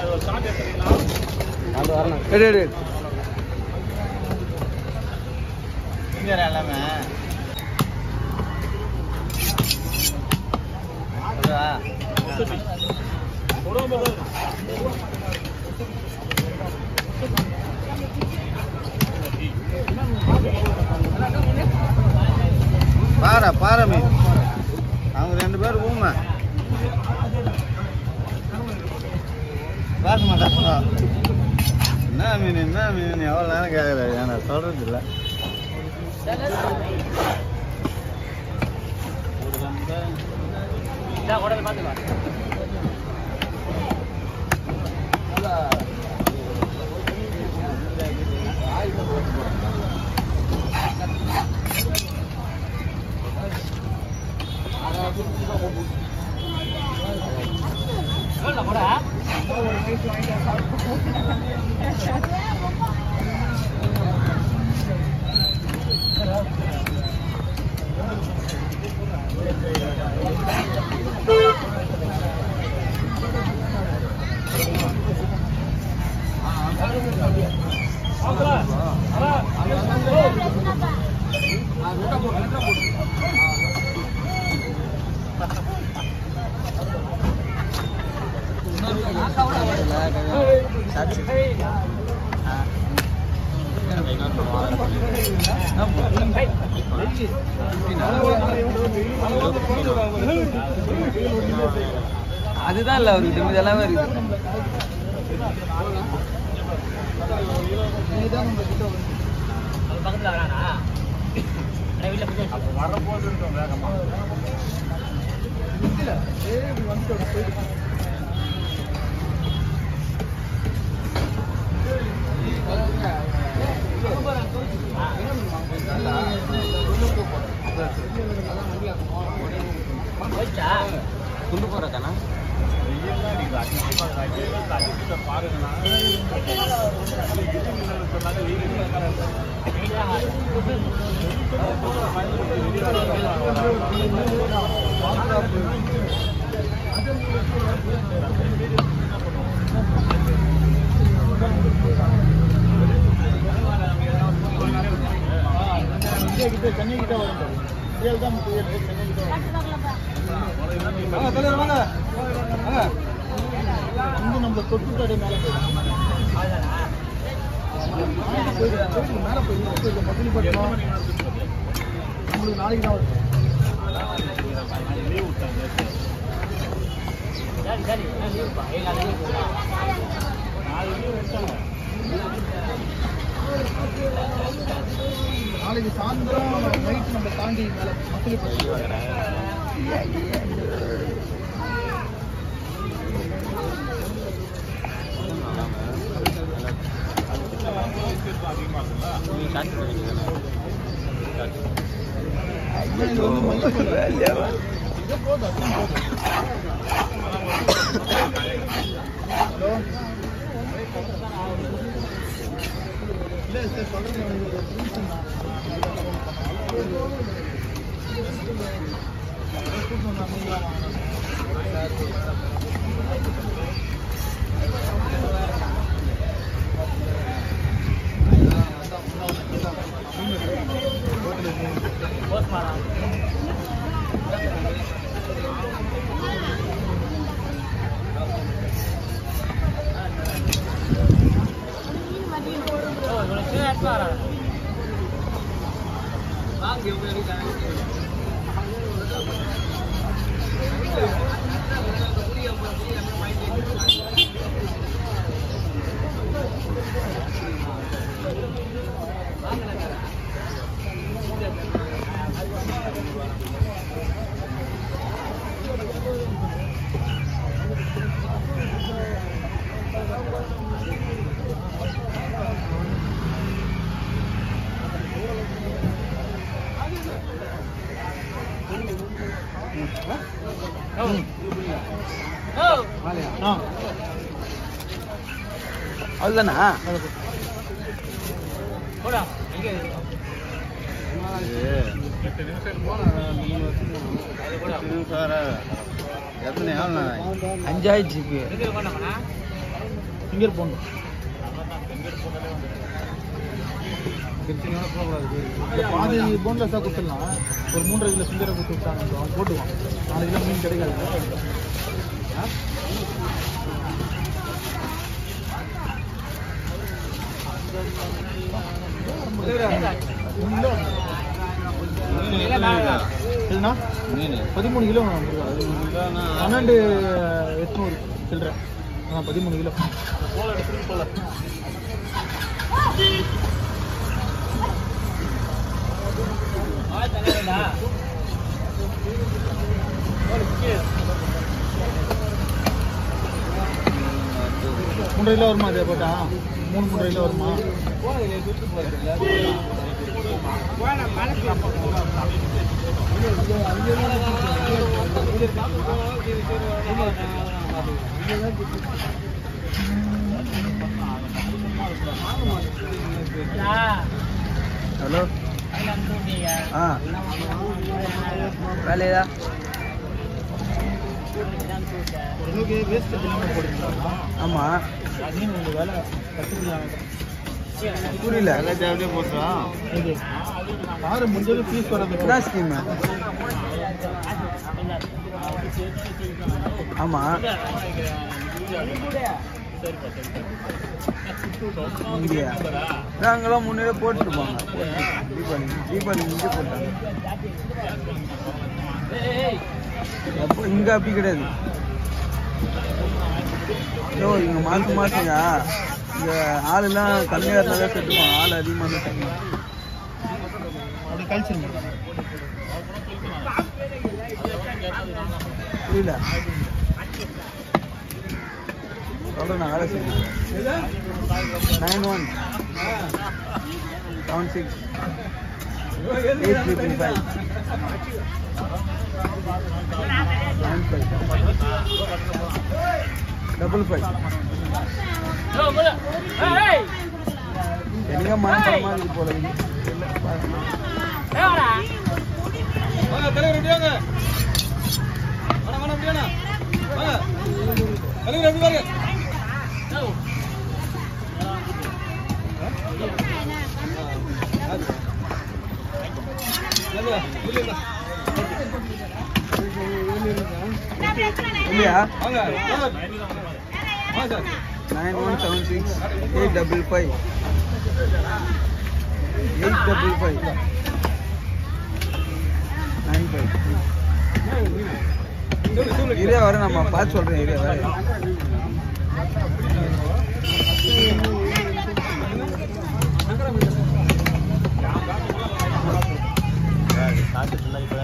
எடு எடு எல்லாமே பாறை பாறை மீன் அவங்க ரெண்டு பேரும் ஊமை பேச மாட்டாங்க என்ன மீன் என்ன மீன் எவ்வளோ நேரம் கேட்குறாரு நான் சொல்றது இல்லை அதுதான் இல்லை அவருக்கு இது எல்லாமே இருக்குது துண்டு போகிறதாண்ணா நம்ம தொட்டு கடை மேல போயிடும் மேல போயிடும் மதுரைப்பட்டினம் நம்மளுக்கு நாளைக்கு தான் வரும் நாளைக்கு சாயந்தரம் நைட் நம்ம தாண்டி மேல மதுரைப்பட்டினம் இது வந்து மையப்பூர். இதே போதும், அதுவும் போதும். ஹலோ இல்லை சார் சொல்றது எனக்கு ஒரு நிமிஷம் தான். கூப்பிட்டு வந்தா நீங்களா வாங்கணும். ஆ அவ்வளோதானா எத்தனை ஆள் அஞ்சாயிடுச்சு இப்போ ஃபிங்கர் போடணும் பாதி போன்லெஸ்ஸாக கொடுத்துடலாம் ஒரு மூன்றரை கிலோ ஃபிங்கரை கொடுத்து விட்டாங்க அவன் போட்டுவான் நாலு கிலோ மீன் கிடைக்காது ஆ? மூணு கிலோ இல்லைண்ணா மீன் பதிமூணு கிலோ பன்னெண்டு எட்நூறு சில்லற ஆ பதிமூணு கிலோ மூன்றரை கிலோ வருமா அதே போட்டா மூணு மூன்றரை கிலோ வருமா ஹலோ ஆ வேலையா ஓரளவுக்கு வேஸ்ட் இல்லாமல் போடுறீங்களா ஆமாம் அதையும் உங்கள் வேலை கற்றுக்கலாம் புரியல எல்லாம் அப்படியே போட்டுறா இது பாரு முடிஞ்சது ஃபீஸ் வர்றது என்ன ஸ்கீமு ஆமாம் இங்கேயா நாங்களாம் முன்னே போட்டுருப்பாங்க தீபாவளி தீபாவளி இங்கே போட்டாங்க அப்போ இங்கே அப்படி கிடையாது ஐயோ இங்கே மாதம் மாதங்க இங்கே ஆளெல்லாம் கம்மியாக இருந்தாலே செத்துப்பான் ஆள் அதிகமாக இருந்தால் செத்துப்பான். அப்படி கழிச்சிருங்க புரியல சொல்கிறேன் நான் வேலை செய்யணும் nine one seven six eight triple five nine five double five எனக்கு மனப்படமாக இருக்கு போல இது. வாங்க தலைவர் எப்படி வாங்க வாங்க வாங்க எப்படி வாங்க வாங்க தலைவர் எப்படி வாங்க இல்லையா வாங்க வாங்க வாங்க sir nine one seven six eight double five eight double five nine five இதே வர நம்ம பார்த்து சொல்கிறேன் இதே வர காட்டு ஃபுல்லாக இப்போ